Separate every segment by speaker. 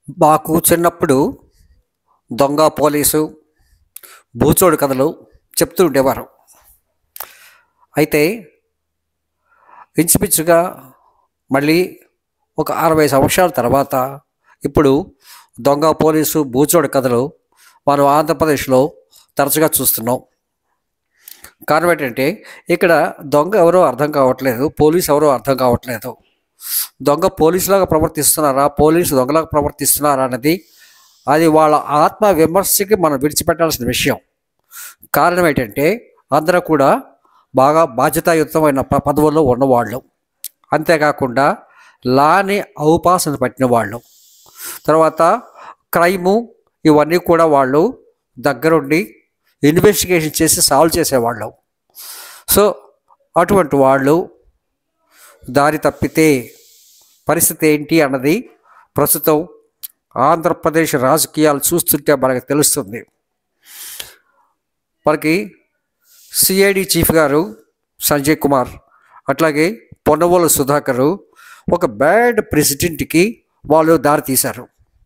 Speaker 1: మాకు చిన్నప్పుడు దొంగ పోలీసు బూచోడు కథలు చెప్తూ ఉండేవారు అయితే ఇంచుమించుగా మళ్ళీ ఒక అరవై సంవత్సరాల తర్వాత ఇప్పుడు దొంగ పోలీసు బూచోడు కథలు మనం ఆంధ్రప్రదేశ్లో తరచుగా చూస్తున్నాం కారణం ఏంటంటే ఇక్కడ దొంగ ఎవరో అర్థం కావట్లేదు పోలీసు ఎవరో అర్థం కావట్లేదు దొంగ పోలీసులాగా ప్రవర్తిస్తున్నారా పోలీసు దొంగలాగా ప్రవర్తిస్తున్నారా అన్నది అది వాళ్ళ ఆత్మ విమర్శకి మనం విడిచిపెట్టాల్సిన విషయం కారణం ఏంటంటే అందరూ కూడా బాగా బాధ్యతాయుతమైన ప- పదవుల్లో ఉన్నవాళ్ళు అంతేకాకుండా లాని ఔపాసన పట్టిన వాళ్ళు తర్వాత క్రైము ఇవన్నీ కూడా వాళ్ళు దగ్గరుండి ఇన్వెస్టిగేషన్ చేసి సాల్వ్ చేసేవాళ్ళు సో అటువంటి వాళ్ళు దారి తప్పితే పరిస్థితి ఏంటి అన్నది ప్రస్తుతం ఆంధ్రప్రదేశ్ రాజకీయాలు చూస్తుంటే మనకు తెలుస్తుంది మనకి సిఐడి చీఫ్ గారు సంజయ్ కుమార్ అట్లాగే పొన్నవోలు సుధాకరు ఒక బ్యాడ్ ప్రెసిడెంట్కి వాళ్ళు దారి తీశారు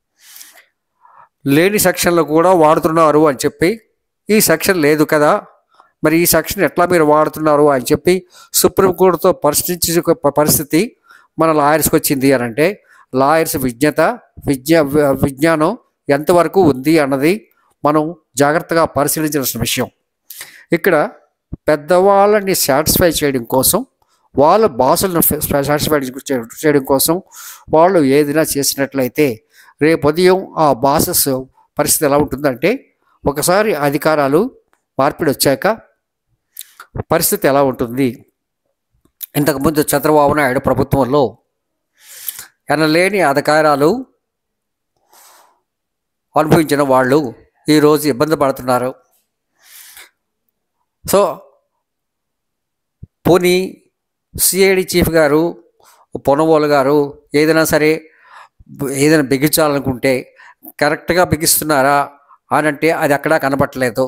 Speaker 1: లేని సెక్షన్లు కూడా వాడుతున్నారు అని చెప్పి ఈ సెక్షన్ లేదు కదా మరి ఈ సెక్షన్ ఎట్లా మీరు వాడుతున్నారు అని చెప్పి సుప్రీంకోర్టుతో పరిస్థితి పరిస్థితి మన లాయర్స్కి వచ్చింది అని అంటే లాయర్స్ విజ్ఞత విజ్ఞా విజ్ఞానం ఎంతవరకు ఉంది అన్నది మనం జాగ్రత్తగా పరిశీలించాల్సిన విషయం ఇక్కడ పెద్దవాళ్ళని సాటిస్ఫై చేయడం కోసం వాళ్ళ బాసులను సాటిస్ఫై చేయడం కోసం వాళ్ళు ఏదైనా చేసినట్లయితే రేపు ఉదయం ఆ బాసెస్ పరిస్థితి ఎలా ఉంటుందంటే ఒకసారి అధికారాలు మార్పిడి వచ్చాక పరిస్థితి ఎలా ఉంటుంది ఇంతకుముందు చంద్రబాబు నాయుడు ప్రభుత్వంలో ఎనలేని అధికారాలు అనుభవించిన వాళ్ళు ఈరోజు ఇబ్బంది పడుతున్నారు సో పోనీ సిఐడి చీఫ్ గారు పొనవోలు గారు ఏదైనా సరే ఏదైనా బిగించాలనుకుంటే కరెక్ట్గా బిగిస్తున్నారా అని అంటే అది అక్కడా కనబట్టలేదు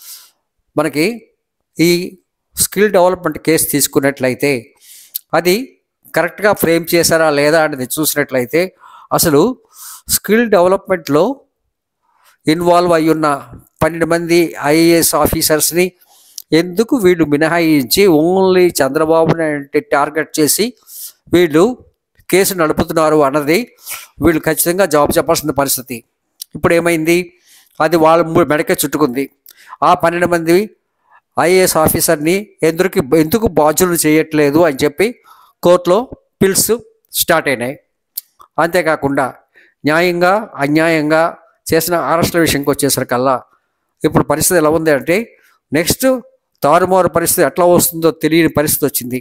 Speaker 1: మనకి ఈ స్కిల్ డెవలప్మెంట్ కేసు తీసుకున్నట్లయితే అది కరెక్ట్గా ఫ్రేమ్ చేశారా లేదా అనేది చూసినట్లయితే అసలు స్కిల్ డెవలప్మెంట్లో ఇన్వాల్వ్ అయి ఉన్న పన్నెండు మంది ఐఏఎస్ ఆఫీసర్స్ని ఎందుకు వీళ్ళు మినహాయించి ఓన్లీ చంద్రబాబు నాయుడు టార్గెట్ చేసి వీళ్ళు కేసు నడుపుతున్నారు అన్నది వీళ్ళు ఖచ్చితంగా జవాబు చెప్పాల్సిన పరిస్థితి ఇప్పుడు ఏమైంది అది వాళ్ళ ము- మెడకే చుట్టుకుంది ఆ పన్నెండు మంది ఐఏఎస్ ఆఫీసర్ని ఎందుకు ఎందుకు బాధ్యులు చేయట్లేదు అని చెప్పి కోర్టులో పిల్స్ స్టార్ట్ అయినాయి అంతేకాకుండా న్యాయంగా అన్యాయంగా చేసిన అరెస్టుల విషయంకి వచ్చేసరికల్లా ఇప్పుడు పరిస్థితి ఎలా ఉంది అంటే నెక్స్ట్ తారుమారు పరిస్థితి ఎట్లా వస్తుందో తెలియని పరిస్థితి వచ్చింది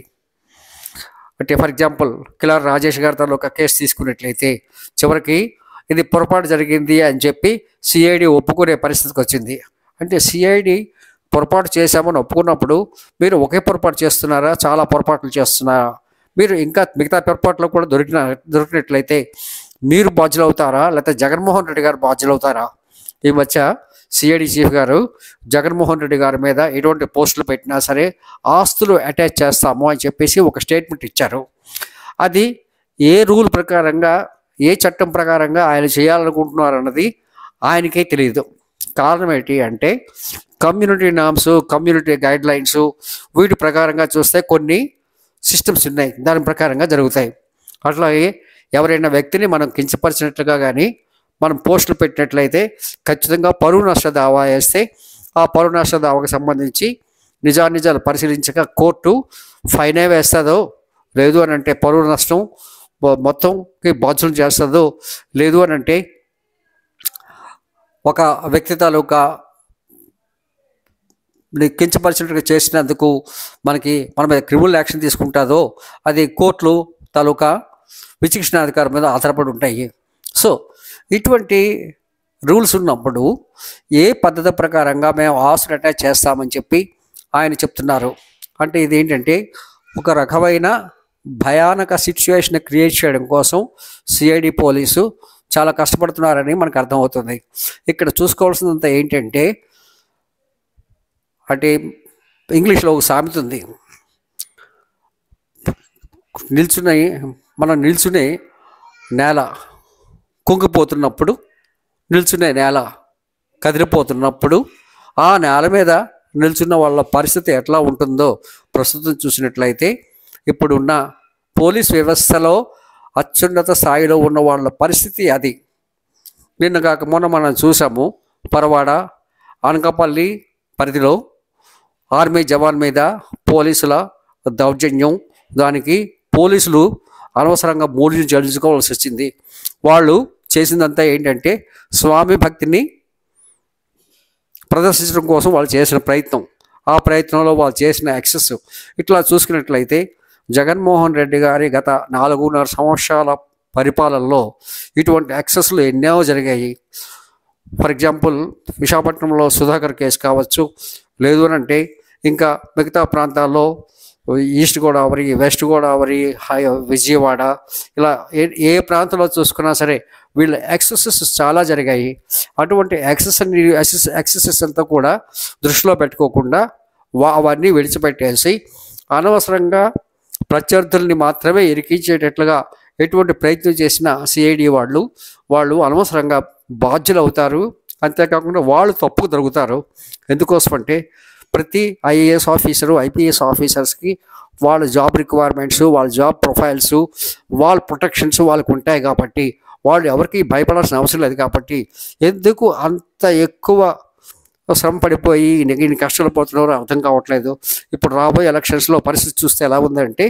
Speaker 1: అంటే ఫర్ ఎగ్జాంపుల్ కిలార్ రాజేష్ గారి తన ఒక కేసు తీసుకున్నట్లయితే చివరికి ఇది పొరపాటు జరిగింది అని చెప్పి సిఐడి ఒప్పుకునే పరిస్థితికి వచ్చింది అంటే సిఐడి పొరపాటు చేశామని ఒప్పుకున్నప్పుడు మీరు ఒకే పొరపాటు చేస్తున్నారా చాలా పొరపాట్లు చేస్తున్నారా మీరు ఇంకా మిగతా పొరపాట్లు కూడా దొరికిన దొరికినట్లయితే మీరు బాధ్యులు అవుతారా లేకపోతే జగన్మోహన్ రెడ్డి గారు బాధ్యులు అవుతారా ఈ మధ్య సిఐడి చీఫ్ గారు జగన్మోహన్ రెడ్డి గారి మీద ఎటువంటి పోస్టులు పెట్టినా సరే ఆస్తులు అటాచ్ చేస్తాము అని చెప్పేసి ఒక స్టేట్మెంట్ ఇచ్చారు అది ఏ రూల్ ప్రకారంగా ఏ చట్టం ప్రకారంగా ఆయన చేయాలనుకుంటున్నారు అన్నది ఆయనకే తెలియదు కారణం ఏంటి అంటే community norms community guidelines వీటి ప్రకారంగా చూస్తే కొన్ని సిస్టమ్స్ ఉన్నాయి దాని ప్రకారంగా జరుగుతాయి అట్లాగే ఎవరైనా వ్యక్తిని మనం కించపరిచినట్లుగా కానీ మనం పోస్టులు పెట్టినట్లయితే ఖచ్చితంగా పరువు నష్ట దావా వేస్తే ఆ పరువు నష్ట దావాకు సంబంధించి నిజానిజాలు పరిశీలించక కోర్టు ఫైనే వేస్తుందో లేదు అని అంటే పరువు నష్టం మొ- మొత్తంకి బాధ్యులు చేస్తుందో లేదు అని అంటే ఒక వ్యక్తి తాలూకా ని కించపరిచినట్టుగా చేసినందుకు మనకి మన మీద క్రిమినల్ యాక్షన్ తీసుకుంటుందో అది కోర్టులు తాలూకా విచక్షణాధికారం మీద ఆధారపడి ఉంటాయి సో ఇటువంటి రూల్స్ ఉన్నప్పుడు ఏ పద్ధతి ప్రకారంగా మేము ఆస్తులు అటాచ్ చేస్తామని చెప్పి ఆయన చెప్తున్నారు అంటే ఇది ఏంటంటే ఒక రకమైన భయానక సిచ్యువేషన్ క్రియేట్ చేయడం కోసం సిఐడి పోలీసు చాలా కష్టపడుతున్నారని మనకు అర్థమవుతుంది ఇక్కడ చూసుకోవాల్సినంత ఏంటంటే అంటే ఇంగ్లీష్లో ఒక సామెత ఉంది నిల్చుని మనం నిల్చునే నేల కుంగిపోతున్నప్పుడు నిల్చునే నేల కదిలిపోతున్నప్పుడు ఆ నేల మీద నిల్చున్న వాళ్ళ పరిస్థితి ఎట్లా ఉంటుందో ప్రస్తుతం చూసినట్లయితే ఇప్పుడున్న పోలీస్ వ్యవస్థలో అత్యున్నత స్థాయిలో ఉన్న వాళ్ళ పరిస్థితి అది నిన్న కాక మొన్న మనం చూసాము పరవాడ అనకాపల్లి పరిధిలో ఆర్మీ జవాన్ మీద పోలీసుల దౌర్జన్యం దానికి పోలీసులు అనవసరంగా మూడు జడుచుకోవాల్సి వచ్చింది వాళ్ళు చేసిందంతా ఏంటంటే స్వామి భక్తిని ప్రదర్శించడం కోసం వాళ్ళు చేసిన ప్రయత్నం ఆ ప్రయత్నంలో వాళ్ళు చేసిన ఎక్సెస్ ఇట్లా చూసుకున్నట్లయితే జగన్మోహన్ రెడ్డి గారి గత నాలుగున్నర సంవత్సరాల పరిపాలనలో ఇటువంటి ఎక్సెస్లు ఎన్నో జరిగాయి ఫర్ ఎగ్జాంపుల్ విశాఖపట్నంలో సుధాకర్ కేసు కావచ్చు లేదు అని అంటే ఇంకా మిగతా ప్రాంతాల్లో ఈస్ట్ గోదావరి వెస్ట్ గోదావరి హై విజయవాడ ఇలా ఏ ఏ ప్రాంతంలో చూసుకున్నా సరే వీళ్ళ ఎక్సెసెస్ చాలా జరిగాయి అటువంటి ఎక్సెస్ ఎక్సెస్ ఎక్సెసెస్ అంతా కూడా దృష్టిలో పెట్టుకోకుండా వా అవన్నీ విడిచిపెట్టేసి అనవసరంగా ప్రత్యర్థుల్ని మాత్రమే ఇరికించేటట్లుగా ఎటువంటి ప్రయత్నం చేసిన సిఐడి వాళ్ళు వాళ్ళు అనవసరంగా బాధ్యులు అవుతారు అంతేకాకుండా వాళ్ళు తప్పుకు దొరుకుతారు ఎందుకోసమంటే ప్రతి ఐఏఎస్ ఆఫీసరు ఐపీఎస్ ఆఫీసర్స్కి వాళ్ళ జాబ్ రిక్వైర్మెంట్స్ వాళ్ళ జాబ్ ప్రొఫైల్స్ వాళ్ళ ప్రొటెక్షన్స్ వాళ్ళకు ఉంటాయి కాబట్టి వాళ్ళు ఎవరికి భయపడాల్సిన అవసరం లేదు కాబట్టి ఎందుకు అంత ఎక్కువ శ్రమ పడిపోయి ఇన్ని ఇన్ని కష్టాలు పోతున్నారో అర్థం కావట్లేదు ఇప్పుడు రాబోయే ఎలక్షన్స్లో పరిస్థితి చూస్తే ఎలా ఉందంటే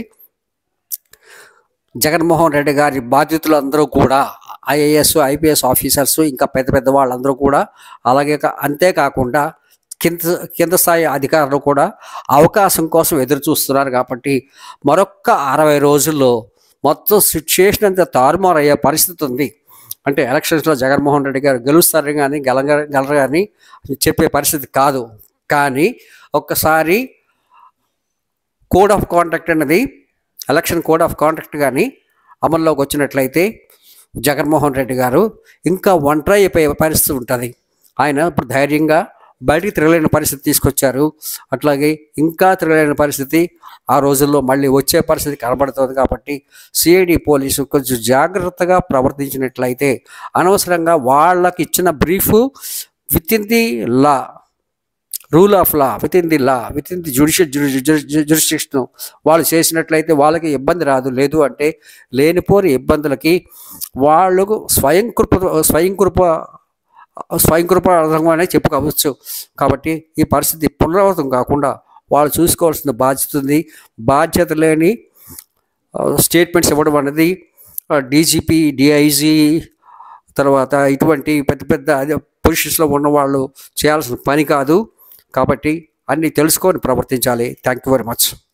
Speaker 1: జగన్మోహన్ రెడ్డి గారి బాధ్యతలు అందరూ కూడా ఐఏఎస్ ఐపీఎస్ ఆఫీసర్స్ ఇంకా పెద్ద పెద్ద వాళ్ళందరూ కూడా అలాగే కా- అంతేకాకుండా కింద కింద స్థాయి అధికారులు కూడా అవకాశం కోసం ఎదురు చూస్తున్నారు కాబట్టి మరొక్క అరవై రోజుల్లో మొత్తం సిచ్యుయేషన్ అంతా తారుమారు అయ్యే పరిస్థితి ఉంది అంటే ఎలక్షన్స్లో జగన్మోహన్ రెడ్డి గారు గెలుస్తారు కానీ గెలగ గెలరు కానీ చెప్పే పరిస్థితి కాదు కానీ ఒక్కసారి కోడ్ ఆఫ్ కాంటాక్ట్ అనేది ఎలక్షన్ కోడ్ ఆఫ్ కాంటాక్ట్ కానీ అమల్లోకి వచ్చినట్లయితే జగన్మోహన్ రెడ్డి గారు ఇంకా ఒంటరి అయిపోయే పరిస్థితి ఉంటుంది ఆయన ఇప్పుడు ధైర్యంగా బయటికి తిరగలేని పరిస్థితి తీసుకొచ్చారు అట్లాగే ఇంకా తిరగలేని పరిస్థితి ఆ రోజుల్లో మళ్ళీ వచ్చే పరిస్థితి కనబడుతుంది కాబట్టి సిఐడి పోలీసు కొంచెం జాగ్రత్తగా ప్రవర్తించినట్లయితే అనవసరంగా వాళ్ళకి ఇచ్చిన brief within the law rule of law within the law within the judicial jurisdiction వాళ్ళు చేసినట్లయితే వాళ్ళకి ఇబ్బంది రాదు లేదు అంటే లేనిపోని ఇబ్బందులకి వాళ్ళకు స్వయం కృప స్వయం కృప స్వయం కృపార్థంగానే చెప్పుకోవచ్చు కాబట్టి ఈ పరిస్థితి పునరావృతం కాకుండా వాళ్ళు చూసుకోవాల్సిన బాధ్యత ఉంది బాధ్యత లేని స్టేట్మెంట్స్ ఇవ్వడం అనేది డీజీపీ డిఐజీ తర్వాత ఇటువంటి పెద్ద పెద్ద అదే పొజిషన్స్లో ఉన్న వాళ్ళు చేయాల్సిన పని కాదు కాబట్టి అన్నీ తెలుసుకొని ప్రవర్తించాలి థ్యాంక్ యూ వెరీ మచ్